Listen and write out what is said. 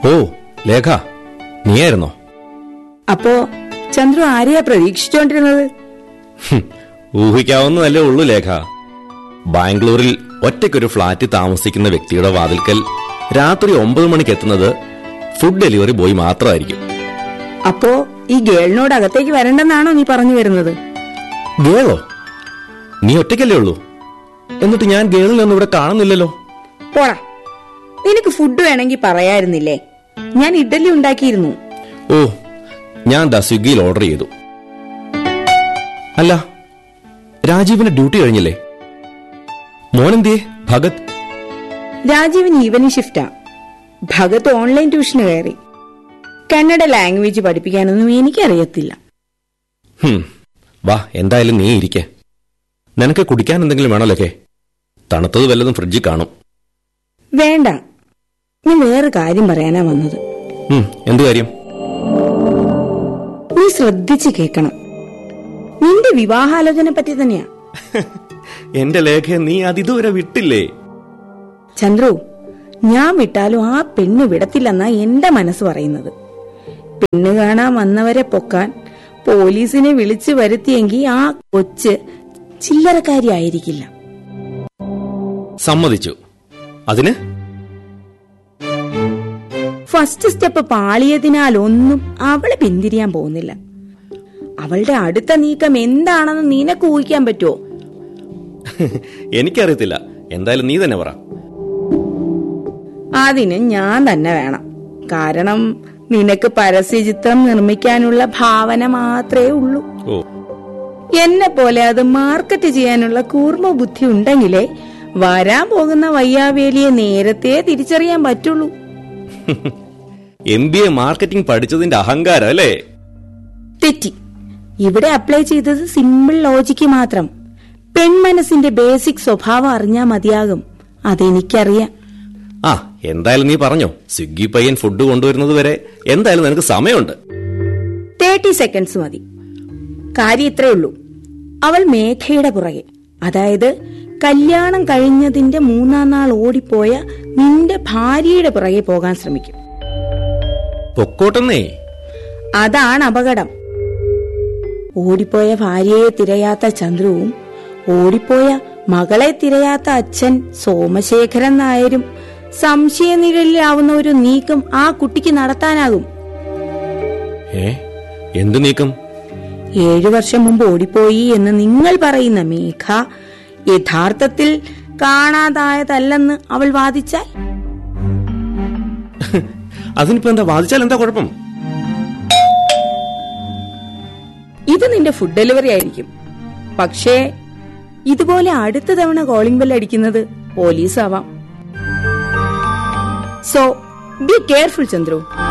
ഓ ലേഖ നീയായിരുന്നോ അപ്പോ ചന്ദ്രു ആരെയാ പ്രതീക്ഷിച്ചോണ്ടിരുന്നത് ഹും, ഊഹിക്കാവുന്നതല്ലേ ഉള്ളൂ ലേഖ ബാംഗ്ലൂരിൽ ഒറ്റയ്ക്കൊരു ഫ്ളാറ്റിൽ താമസിക്കുന്ന വ്യക്തിയുടെ വാതിൽക്കൽ രാത്രി ഒമ്പത് മണിക്ക് എത്തുന്നത് ഫുഡ് ഡെലിവറി ബോയ് മാത്രമായിരിക്കും അപ്പോ ഈ ഗേളിനോട് അകത്തേക്ക് വരണ്ടെന്നാണോ നീ പറഞ്ഞു വരുന്നത് ഗേളോ നീ ഒറ്റയ്ക്കല്ലേ ഉള്ളൂ എന്നിട്ട് ഞാൻ ഗേളിനൊന്നും ഇവിടെ കാണുന്നില്ലല്ലോ പോടാ നിനക്ക് ഫുഡ് വേണമെങ്കിൽ പറയായിരുന്നില്ലേ ഞാൻ ഇഡലി ഉണ്ടാക്കിയിരുന്നു ഓ ഞാൻ ദാ സ്വിഗ്ഗിയിൽ ഓർഡർ ചെയ്തു അല്ല രാജീവിന് ഡ്യൂട്ടി കഴിഞ്ഞില്ലേ മോനെന്തിയെ ഭഗത് രാജീവിന് ഈവനിങ് ഷിഫ്റ്റാ ഭഗത് ഓൺലൈൻ ട്യൂഷന് കയറി കന്നഡ ലാംഗ്വേജ് പഠിപ്പിക്കാനൊന്നും എനിക്കറിയത്തില്ല ഹും, വാ എന്തായാലും നീ ഇരിക്കെ നിനക്ക് കുടിക്കാൻ എന്തെങ്കിലും വേണമല്ലേ തണുത്തത് വല്ലതും ഫ്രിഡ്ജിൽ കാണും വേണ്ട ഞാൻ വേറെ കാര്യം പറയാനാ വന്നത് ഉം, എന്ത് കാര്യം നീ ശ്രദ്ധിച്ച് കേൾക്കണം നിന്റെ വിവാഹാലോചന പറ്റി തന്നെയാ എന്റെ ലേഖയെ നീ അതിതുവരെ വിട്ടില്ലേ ചന്ദ്രു ഞാൻ വിട്ടാലും ആ പെണ്ണ് വിടത്തില്ലെന്നാ എന്റെ മനസ്സ് പറയുന്നത് പെണ്ണ് കാണാൻ വന്നവരെ പൊക്കാൻ പോലീസിനെ വിളിച്ചു വരുത്തിയെങ്കിൽ ആ കൊച്ച് ചില്ലറക്കാരിയായിരിക്കില്ല സമ്മതിച്ചു അതിന് ഫസ്റ്റ് സ്റ്റെപ്പ് പാളിയതിനാൽ ഒന്നും അവള് പിന്തിരിയാൻ പോകുന്നില്ല അവളുടെ അടുത്ത നീക്കം എന്താണെന്ന് നിനക്ക് ഊഹിക്കാൻ പറ്റുമോ എനിക്കറിയത്തില്ല എന്തായാലും നീ തന്നെ പറ അതിന് ഞാൻ തന്നെ വേണം കാരണം നിനക്ക് പരസ്യചിത്രം നിർമ്മിക്കാനുള്ള ഭാവന മാത്രമേ ഉള്ളൂ ഓ എന്നെ പോലെ അത് മാർക്കറ്റ് ചെയ്യാനുള്ള കൂർമ്മ ബുദ്ധി ഉണ്ടെങ്കിലേ വരാൻ പോകുന്ന വയ്യാവേലിയെ നേരത്തെ തിരിച്ചറിയാൻ പറ്റുള്ളൂ എം ബി എ മാർക്കറ്റിംഗ് പഠിച്ചതിന്റെ അഹങ്കാരം അല്ലേ തെറ്റി ഇവിടെ അപ്ലൈ ചെയ്തത് സിമ്പിൾ ലോജിക്ക് മാത്രം പെൺമനസ്സിന്റെ ബേസിക് സ്വഭാവം അറിഞ്ഞാ മതിയാകും അതെനിക്കറിയാം ആ എന്തായാലും നീ പറഞ്ഞോ സ്വിഗ്ഗി പയ്യൻ ഫുഡ് കൊണ്ടുവരുന്നത് വരെ എന്തായാലും നിനക്ക് സമയമുണ്ട് തേർട്ടി സെക്കൻഡ്സ് മതി കാര്യം ഇത്രേ ഉള്ളൂ അവൾ മേഘയുടെ പുറകെ അതായത് കല്യാണം കഴിഞ്ഞതിന്റെ മൂന്നാം നാൾ ഓടിപ്പോയ നിന്റെ ഭാര്യയുടെ പുറകെ പോകാൻ ശ്രമിക്കും പൊക്കോട്ടെന്നേ അതാണ് അപകടം ഓടിപ്പോയ ഭാര്യയെ തിരയാത്ത ചന്ദ്രുവും ഓടിപ്പോയ മകളെ തിരയാത്ത അച്ഛൻ സോമശേഖരൻ നായരും സംശയനിഴലിലാവുന്ന ഒരു നീക്കം ആ കുട്ടിക്ക് നടത്താനാകും ഏ എന്ത് നീക്കം ഏഴു വർഷം മുമ്പ് ഓടിപ്പോയി എന്ന് നിങ്ങൾ പറയുന്ന മേഘ യഥാർത്ഥത്തിൽ കാണാതായതല്ലെന്ന് അവൾ വാദിച്ചാൽ അതിനിപ്പോ എന്താ വാദിച്ചാൽ എന്താ കുഴപ്പം ഇത് നിന്റെ ഫുഡ് ഡെലിവറി ആയിരിക്കും പക്ഷേ ഇതുപോലെ അടുത്ത തവണ കോളിംഗ് ബെൽ അടിക്കുന്നത് പോലീസ് ആവാം സോ ബി കെയർഫുൾ ചന്ദ്രു